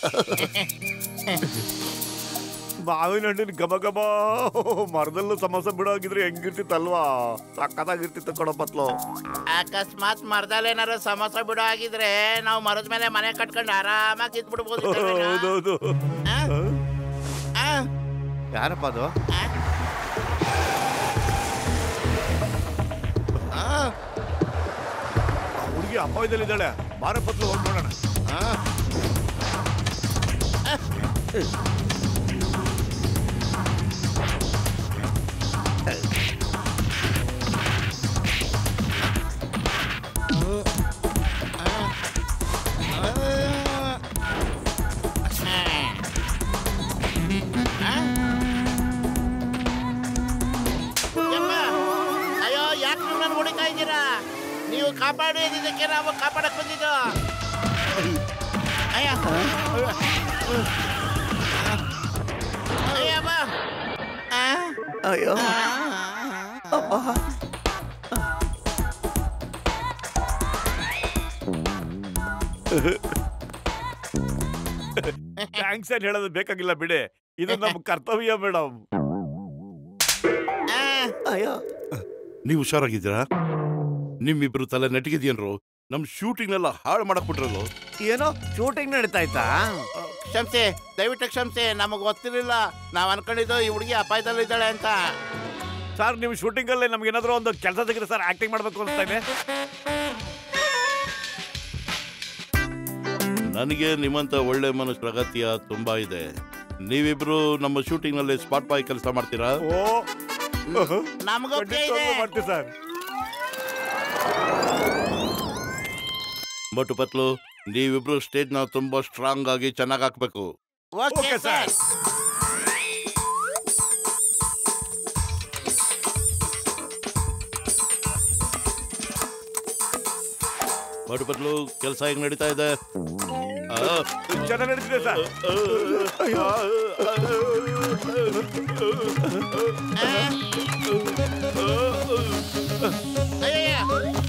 ಮಾವಿನ ಹಣ್ಣಿನ ಗಬ ಗಬ ಮರದಲ್ಲೂ ಸಮೋಸ ಬಿಡೋಗಿದ್ರೆ ಹೆಂಗಿರ್ತಿತ್ತಲ್ವಾ ಸಕ್ಕತ್ತಾಗಿರ್ತಿತ್ತು ಕಣಪತ್ಲು ಅಕಸ್ಮಾತ್ ಮರದಲ್ಲಿ ಏನಾರು ಸಮೋಸ ಬಿಡೋ ಆಗಿದ್ರೆ ನಾವು ಮರದ ಮೇಲೆ ಮನೆ ಕಟ್ಕೊಂಡು ಆರಾಮಾಗಿ ಇದ್ಬಿಡ್ಬೋದು ಹೌದೌದು ಯಾರಪ್ಪ ಅದು ಹುಡುಗಿ ಅಪಾಯದಲ್ಲಿದ್ದಾಳೆ ಬಾರ ಪತ್ಲು ಹೋಗಿ ನೋಡೋಣ ಅಯ್ಯೋ ಯಾಕೆ ನೀವು ನನ್ನ ಹೊಡಿತಾ ಇದ್ದೀರಾ ನೀವು ಕಾಪಾಡಿದ್ದಕ್ಕೆ ನಾವು ಕಾಪಾಡಕ್ ಬಂದಿದ್ದು ಅಯ್ಯ ಅಯ್ಯವ್ವ. ಆ? ಅಯ್ಯೋ ಥ್ಯಾಂಕ್ಸ್ ಏನ್ ಹೇಳೋದು ಬೇಕಾಗಿಲ್ಲ ಬಿಡಿ ಇದು ನಮ್ಮ ಕರ್ತವ್ಯ ಮೇಡಮ್ ಆ? ಅಯ್ಯೋ ನೀವು ಹುಷಾರಾಗಿದ್ದೀರಾ ನಿಮ್ಮಿಬ್ರು ತಲೆ ನೆಟ್ಟಿಗಿದ್ಯೇನ್ರು ನಮ್ ಶೂಟಿಂಗ್ನೆಲ್ಲ ಹಾಳು ಮಾಡಕ್ ಬಿಟ್ರಲ್ಲ ಏನೋ ಶೂಟಿಂಗ್ ನಡೀತಾ ಇತ್ತಾ ಕ್ಷಮಿಸಿ ದಯವಿಟ್ಟು ಕ್ಷಮಿಸಿ ನಮಗೆ ಗೊತ್ತಿರಲಿಲ್ಲ ನಾವು ಅನ್ಕೊಂಡಿದ್ದು ಈ ಹುಡುಗಿ ಅಪಾಯದಲ್ಲಿದ್ದಾಳೆ ಅಂತ ಸರ್ ನೀವು ಶೂಟಿಂಗ್ ಅಲ್ಲಿ ನಮ್ಗೆ ಏನಾದ್ರು ಒಂದು ಕೆಲಸ ಸಿಗುತ್ತೆ ಸರ್ ಆಕ್ಟಿಂಗ್ ಮಾಡ್ಬೇಕು ಅನ್ಸ್ತಾ ಇದೆ ನನಗೆ ನಿಮ್ಮಂತ ಒಳ್ಳೆ ಮನುಷ್ಯರ ಅಗತ್ಯ ತುಂಬಾ ಇದೆ ನೀವಿಬ್ರು ನಮ್ಮ ಶೂಟಿಂಗ್ ನಲ್ಲಿ ಸ್ಪಾಟ್ ಬಾಯ್ ಕೆಲಸ ಮಾಡ್ತೀರಾ ಓ ನಮಗೊಬ್ಬೇ ಇದೆ ಖಂಡಿತವಾಗ್ಲೂ ಮಾಡ್ತೀವಿ ಸರ್ ಬಟ್ ಪತ್ಲು ನೀವಿಬ್ರು ಸ್ಟೇಜ್ ನ ತುಂಬಾ ಸ್ಟ್ರಾಂಗ್ ಆಗಿ ಚೆನ್ನಾಗಿ ಹಾಕ್ಬೇಕು okay Okay, sir. Sir but ಪತ್ಲು ಕೆಲಸ ಹೇಗ್ ನಡೀತಾ ಇದೆ ಆ, ಚೆನ್ನಾಗಿ ನಡೀತಿದೆ ಸರ್ ಅಯ್ಯಯ್ಯ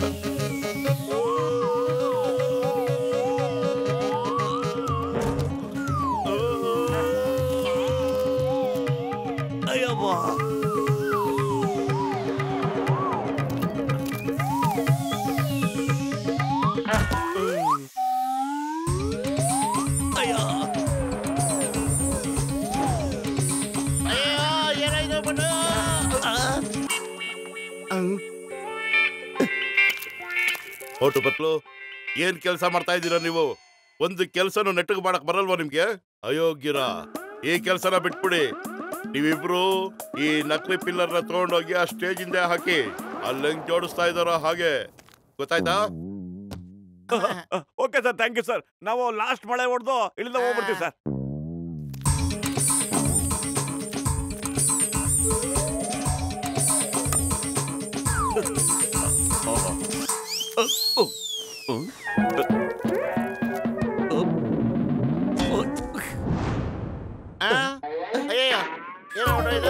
ಅಯ್ಯವ್ವ ಅಯ್ಯೋ ಅಯ್ಯೋ ಏನೋ ಇದು ಬಿಡು ಹೊಟ್ಟು ಪತ್ಲು ಏನ್ ಕೆಲಸ ಮಾಡ್ತಾ ಇದ್ದೀರಾ ನೀವು ಒಂದು ಕೆಲಸನು ನೆಟ್ಟಗೆ ಮಾಡಕ್ ಬರಲ್ವಾ ನಿಮ್ಗೆ ಅಯೋಗ್ಯರ ಈ ಕೆಲಸನ ಬಿಟ್ಬಿಡಿ ನೀವಿಬ್ರು ಈ ನಕಲಿ ಪಿಲ್ಲರ್ ನ ತಗೊಂಡೋಗಿ ಆ ಸ್ಟೇಜ್ ಹಿಂದೆ ಹಾಕಿ ಅಲ್ಲಿ ಹೆಂಗ್ ಜೋಡಿಸ್ತಾ ಇದಾರೋ ಹಾಗೆ ಗೊತ್ತಾಯ್ತಾ okay sir thank you sir ನಾವು ಲಾಸ್ಟ್ ಮಳೆ ಹೊಡೆದು ಇಲ್ಲಿಂದ ಹೋಗ್ಬಿಡ್ತೀವಿ ಸರ್ ಆ? ಅಯ್ಯಯ್ಯ ಏನೋ ಬಿಡು ಇದು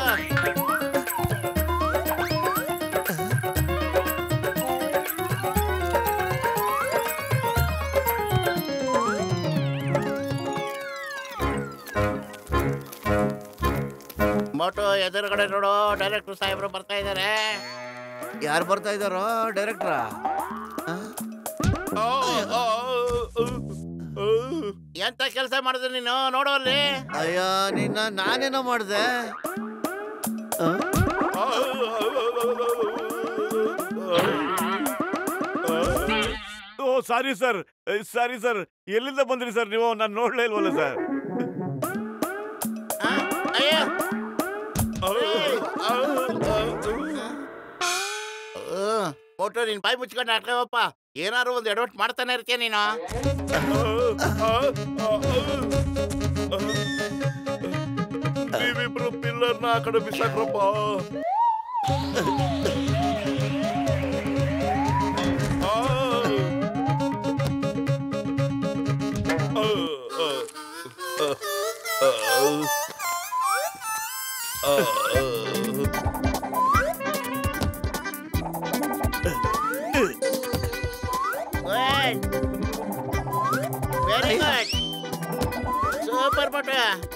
ಮೋಟು ಎದುರುಗಡೆ ನೋಡು ಡೈರೆಕ್ಟರ್ ಸಾಹೇಬ್ರು ಬರ್ತಾ ಇದ್ದಾರೆ ಯಾರು ಬರ್ತಾ ಇದಾರೋ ಡೈರೆಕ್ಟ್ರಾ ಎಂತ ಕೆಲಸ ಮಾಡಿದ್ರೆ ನೀನು ನೋಡು ಅಲ್ಲಿ ಅಯ್ಯೋ ನಿನ್ನ ನಾನೇನೋ ಮಾಡಿದೆ ಓ ಸಾರಿ ಸರ್ ಸಾರಿ ಸರ್ ಎಲ್ಲಿಂದ ಬಂದ್ರಿ ಸರ್ ನೀವು ನಾನು ನೋಡ್ಲೇ ಇಲ್ವಲ್ಲ ಸರ್ ಆ? ಅಯ್ಯೋ ಮೋಟು ನಿನ್ ಬಾಯಿ ಮುಚ್ಕೊಂಡು ಹಾಕೋಪ್ಪ ಏನಾರು ಒಂದು ಎಡವಟ್ ಮಾಡ್ತಾನೆ ಇರ್ತೀಯ ನೀನು ನೀವಿಬ್ರು ಪಿಲ್ಲರ್ ನ ಆ ಕಡೆ ಬಿಸಾಕ್ರಪ್ಪ ಆ. ಆ, ಆ, ಆ, ಆ, ಆ, ಆ. ಗುಡ್ ವೆರಿ ಗುಡ್ ಸೂಪರ್ ಪಟ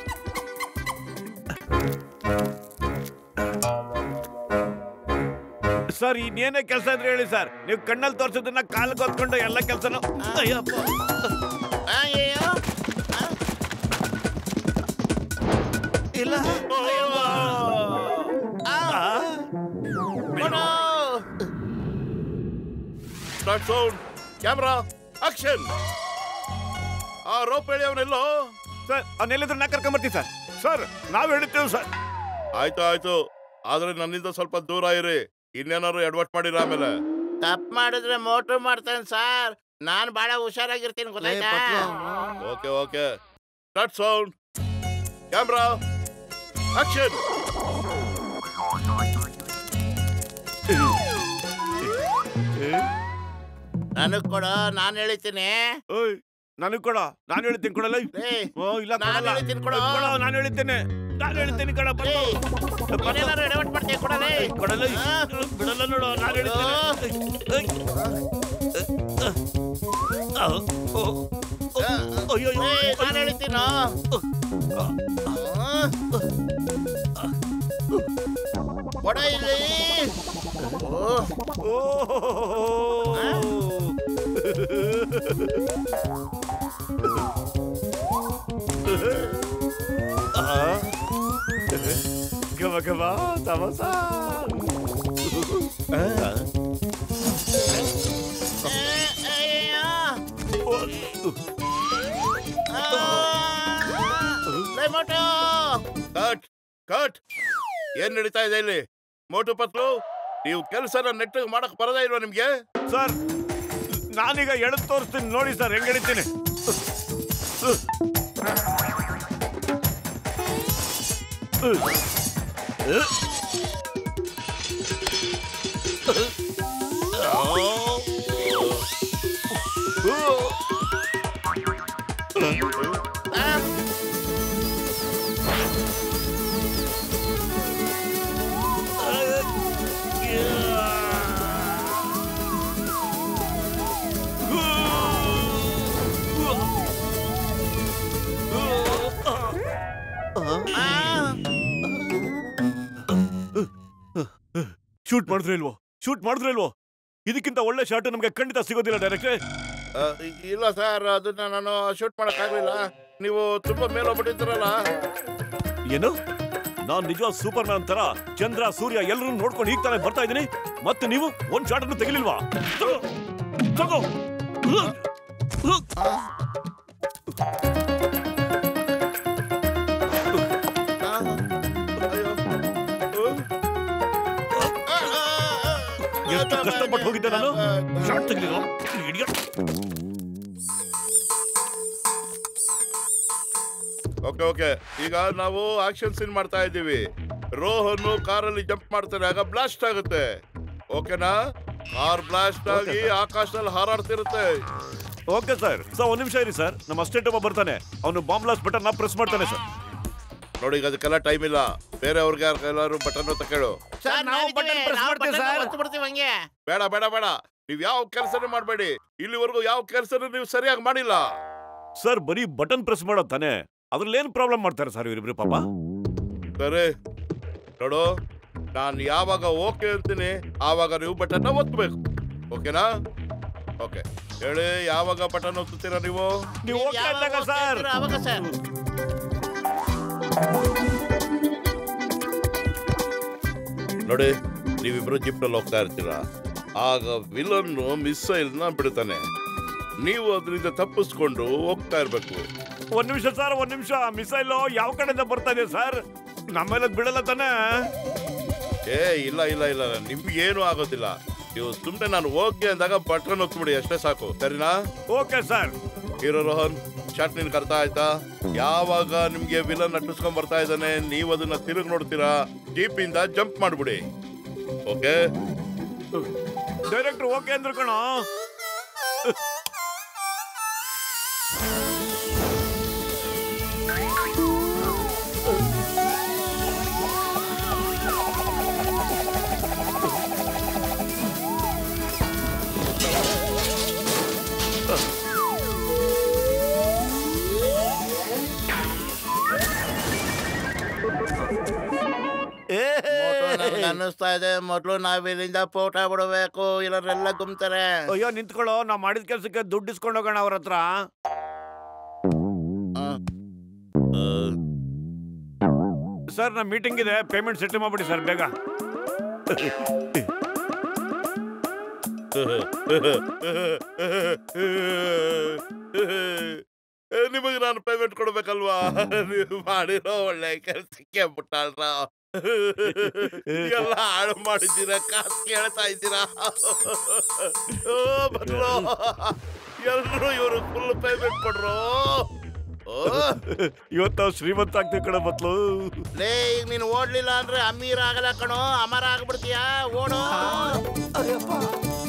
ಸರ್ ಇನ್ನೇನೇ ಕೆಲಸ ಇದ್ರೆ ಹೇಳಿ ಸರ್ ನೀವು ಕಣ್ಣಲ್ಲಿ ತೋರ್ಸೋದನ್ನ ಕಾಲ್ಗೆ ಹೊತ್ಕೊಂಡು ಎಲ್ಲ ಕೆಲಸನೂ ಅಯ್ಯಪ್ಪ ಅಯ್ಯೋ ಇಲ್ಲ ಸ್ಟಾರ್ಟ್ ಸೌಂಡ್ ಕ್ಯಾಮ್ರಾ ಆಕ್ಷನ್ ಆ ರೋಪ್ ಹೇಳಿ ಅವನೆಲ್ಲೋ ಸರ್ ಅವನ್ನೆಲ್ಲಿದ್ರು ನಾ ಕರ್ಕೊಂಬರ್ತೀವಿ ಸರ್ ಸರ್ ನಾವು ಹೇಳ್ತೇವೆ ಸರ್ ಆಯ್ತು ಆಯ್ತು ಆದ್ರೆ ನನ್ನಿಂದ ಸ್ವಲ್ಪ ದೂರ ಇರಿ ಇನ್ನೇನಾದ್ರು ಎಡ್ವರ್ಟ್ ಮಾಡಿರ ಆಮೇಲೆ ತಪ್ಪು ಮಾಡಿದ್ರೆ ಮೋಟ್ರು ಮಾಡ್ತೇನೆ ಸರ್ ನಾನ್ ಬಹಳ ಹುಷಾರಾಗಿರ್ತೀನಿ ಏ, ಗೊತ್ತಾಯ್ತಾ ಪಟ್ಲು. Okay okay start sound camera action ನನಗ್ ಕೊಡ ನಾನ್ ಹೇಳಿತೀನಿ ಓಯ್ ನನಗ್ ಕೊಡ ನಾನು ಹೇಳ್ತೀನಿ ಕೊಡಲ್ಲ ಏ ಓ ಇಲ್ಲ ನಾನ್ ಕೊಡಲ್ಲ ಹೇಳ್ತೀನಿ ಕೊಡು. ಕೊಡ ನಾನು ಹೇಳ್ತೇನೆ ನಾನು ಹೇಳ್ತೀನಿ ಕಡ ಏ, ನೀನೇನಾದ್ರು ಎಡವಟ್ ಮಾಡ್ತೀಯ ಕೊಡಲೇ ಕೊಡಲ್ಲ ಆ? ಬಿಡಲ್ಲ ನೋಡು ನಾನು ಹೇಳ್ತೇನೆ ಏಯ್. ಓ, ಓ, ಅಯ್ಯೋ ಅಯ್ಯೋ. ಏ, ನಾನ್ ಹೇಳ್ತೀನೋ ಕೊಡ ಇಲ್ಲಿ ಓ ಓ ಗಮ ಗಮ ತಮಸ ಕಟ್ ಕಟ್ ಏನ್ ನಡೀತಾ ಇದೆ ಇಲ್ಲಿ ಮೋಟು ಪತ್ಲು ನೀವು ಕೆಲಸನ ನೆಟ್ಟಿಗೆ ಮಾಡಕ್ ಬರದೇ ಇಲ್ವಾ ನಿಮ್ಗೆ ಸರ್ ನಾನೀಗ ಎಳೆದು ತೋರಿಸ್ತೀನಿ ನೋಡಿ ಸರ್ ಹೆಂಗ್ ಹಿಡಿತೀನಿ ಶೂಟ್ ಮಾಡಿದ್ರೆ ಇಲ್ವೋ ಶೂಟ್ ಮಾಡಿದ್ರೆ ಇಲ್ವೋ ಇದಕ್ಕಿಂತ ಒಳ್ಳೆ ಶಾಟ್ ನಮ್ಗೆ ಖಂಡಿತ ಸಿಗೋದಿಲ್ಲ ಡೈರೆಕ್ಟ್ರೆ ಆ, ಇಲ್ಲ ಸರ್ ಅದನ್ನ ನಾನು ಶೂಟ್ ಮಾಡಕ್ ಆಗ್ಲಿಲ್ಲ ನೀವು ತುಂಬಾ ಮೇಲೋಗ್ಬಿಟ್ಟಿದ್ದೀರಲ್ಲ ಏನು ನಾನ್ ನಿಜವಾದ ಸೂಪರ್ ಮ್ಯಾನ್ ತರ ಚಂದ್ರ ಸೂರ್ಯ ಎಲ್ಲರೂ ನೋಡ್ಕೊಂಡು ಈಗ ತಾನೇ ಬರ್ತಾ ಇದ್ದೀನಿ ಮತ್ತೆ ನೀವು ಒಂದ್ ಶಾಟ್ ಅನ್ನು ತೆಗಿಲಿಲ್ವಾ ತಗೋ, ತಗೋ ಎಷ್ಟು ಕಷ್ಟಪಟ್ಟು ಹೋಗಿದ್ದೆ ನಾನು ಶಾಟ್ ತೆಗಿಲಿಲ್ಲ ಇಡಿಯಟ್ ಓಕೆ ಓಕೆ ಈಗ ನಾವು ಆಕ್ಷನ್ ಸೀನ್ ಮಾಡ್ತಾ ಇದ್ದೀವಿ ರೋಹನ್ ಕಾರಲ್ಲಿ ಜಂಪ್ ಮಾಡ್ತಾನೆ ಆಗ ಬ್ಲಾಸ್ಟ್ ಆಗುತ್ತೆ ಓಕೆನಾ ಕಾರ್ ಬ್ಲಾಸ್ಟ್ ಆಗಿ ಆಕಾಶದಲ್ಲಿ ಹಾರಾಡ್ತಿರುತ್ತೆ ಓಕೆ ಸರ್ ಸರ್ ಒಂದ್ ನಿಮಿಷ ಇರಿ ಸರ್ ನಮ್ಮ ಅಸ್ಟೇಟ್ ಒಬ್ಬ ಬರ್ತಾನೆ ಅವನು ಬಾಂಬ್ ಬ್ಲಾಸ್ಟ್ ಬಟನ್ ನ ಪ್ರೆಸ್ ಮಾಡ್ತಾನೆ ಸರ್ ನೋಡಿ ಈಗ ಅದಕ್ಕೆಲ್ಲ ಟೈಮ್ ಇಲ್ಲ ಬೇರೆಯವ್ರಿಗೆ ಯಾರು ಬಟನ್ ತಗೊಳ್ಳು ಸರ್ ನಾವು button press ಮಾಡ್ತೇವೆ, sir. ಬಿಡ್ತೀವಿ ಹಂಗೆ ಬೇಡ ಬೇಡ ಬೇಡ ನೀವ್ ಯಾವ ಕೆಲಸನೂ ಮಾಡಬೇಡಿ ಇಲ್ಲಿವರೆಗೂ ಯಾವ ಕೆಲಸನೂ ನೀವು ಸರಿಯಾಗಿ ಮಾಡಿಲ್ಲ ಸರ್ ಬರೀ ಬಟನ್ ಪ್ರೆಸ್ ಮಾಡೋದ್ ತಾನೆ ಅದ್ರಲ್ಲಿ ಏನ್ ಪ್ರಾಬ್ಲಮ್ ಮಾಡ್ತಾರೆ ಸರ್ ಇವರಿಬ್ರು ಪಾಪ ಸರಿ ನೋಡು ನಾನು ಯಾವಾಗ ಓಕೆ ಅಂತೀನಿ ಆವಾಗ ನೀವು ಬಟನ್ ಒತ್ತಬೇಕು ಓಕೆನಾ ಓಕೆ ಹೇಳಿ ಯಾವಾಗ ಬಟನ್ ಒತ್ತುತ್ತೀರಾ ನೀವು ನೀವು ನೀವ್ ಓಕೆ ಯಾವಾಗ ಅಂದಾಗ ಹೋಗ್ತಾ ಸರ್ ಇದ್ದೀರೋ ಅವಾಗ ಸರ್ ನೋಡಿ ನೀವಿಬ್ರು ಜಿಪ್ನಲ್ಲಿ ಹೋಗ್ತಾ ಇರ್ತೀರಾ ಆಗ ವಿಲನ್ ಮಿಸೈಲ್ ನ ಬಿಡ್ತಾನೆ ನೀವು ಅದರಿಂದ ತಪ್ಪಿಸ್ಕೊಂಡು ಹೋಗ್ತಾ ಇರ್ಬೇಕು ಒಂದ್ ನಿಮಿಷ ಸರ್ ಒಂದ್ ನಿಮಿಷ ಮಿಸೈಲ್ ಯಾವ ಕಡೆಯಿಂದ ಬರ್ತಾ ಇದೆ ಸರ್ ನಮ್ಮೆಲ್ಲ ಬಿಡಲ್ಲ ತಾನೆ ಏ ಇಲ್ಲ ಇಲ್ಲ ಇಲ್ಲ ನಿಮ್ಗೇನು ಆಗೋದಿಲ್ಲ ನೀವು ಸುಮ್ಮನೆ ನಾನು ಓಕೆ ಅಂದಾಗ ಬಟನ್ ಒತ್ಬಿಡಿ ಅಷ್ಟೇ ಸಾಕು ಸರಿನಾ okay sir hero Rohan shot ನಿನ್ಗೆ ಅರ್ಥ ಆಯ್ತಾ ಯಾವಾಗ ನಿಮ್ಗೆ ವಿಲನ್ ನಟಿಸ್ಕೊಂಡ್ ಬರ್ತಾ ಇದ್ದಾನೆ ನೀವು ಅದನ್ನ ತಿರುಗಿ ನೋಡ್ತೀರಾ ಜೀಪ್ ಇಂದ ಜಂಪ್ ಮಾಡ್ಬಿಡಿ ಓಕೆ ಡೈರೆಕ್ಟರ್ ಓಕೆ ಅಂದ್ರು ಕಣೋ ಅನ್ನಿಸ್ತಾ ಇದೆ ಮೊದ್ಲು ನಾವ್ ಇಲ್ಲಿಂದ ಫೋಟೋ ಬಿಡಬೇಕು ಇಲ್ಲರೆಲ್ಲ ಗುಮ್ತಾರೆ ಅಯ್ಯೋ ನಿಂತ್ಕೊಳ್ಳೋ ನಾ ಮಾಡಿದ ಕೆಲ್ಸಕ್ಕೆ ದುಡ್ಡು ಇಸ್ಕೊಂಡು ಹೋಗೋಣ ಅವ್ರ ಹತ್ರ ಸರ್ ನಮ್ಮ ಮೀಟಿಂಗ್ ಇದೆ ಪೇಮೆಂಟ್ ಸೆಟ್ಲ್ ಮಾಡ್ಬಿಡಿ ಸರ್ ಬೇಗ ನಿಮಗೆ ನಾನು ಪೇಮೆಂಟ್ ಕೊಡ್ಬೇಕಲ್ವಾ ನೀವು ಮಾಡಿರೋ ಒಳ್ಳೆ ಕೆಲ್ಸಕ್ಕೆ ಬಿಟ್ಟಾಳ್ರ ಎಲ್ಲ ಹಾಳು ಮಾಡಿದ್ದೀರಾ ಕಾಸು ಕೇಳ್ತಾ ಇದ್ದೀರಾ ಓ, ಬಂದ್ರು ಎಲ್ರು ಇವರು ಫುಲ್ ಪೇಮೆಂಟ್ ಕೊಡ್ರು ಓ, ಇವತ್ತು ನಾವು ಶ್ರೀಮಂತ ಆಗ್ತೀವಿ ಕಡೆ ಮತ್ಲು ಲೇ ಈಗ ನೀನು ಓಡ್ಲಿಲ್ಲ ಅಂದ್ರೆ ಅಮೀರ್ ಆಗಲ್ಲ ಕಣೋ ಅಮರ ಆಗ್ಬಿಡ್ತೀಯಾ ಓಡು ಅಯ್ಯಪ್ಪ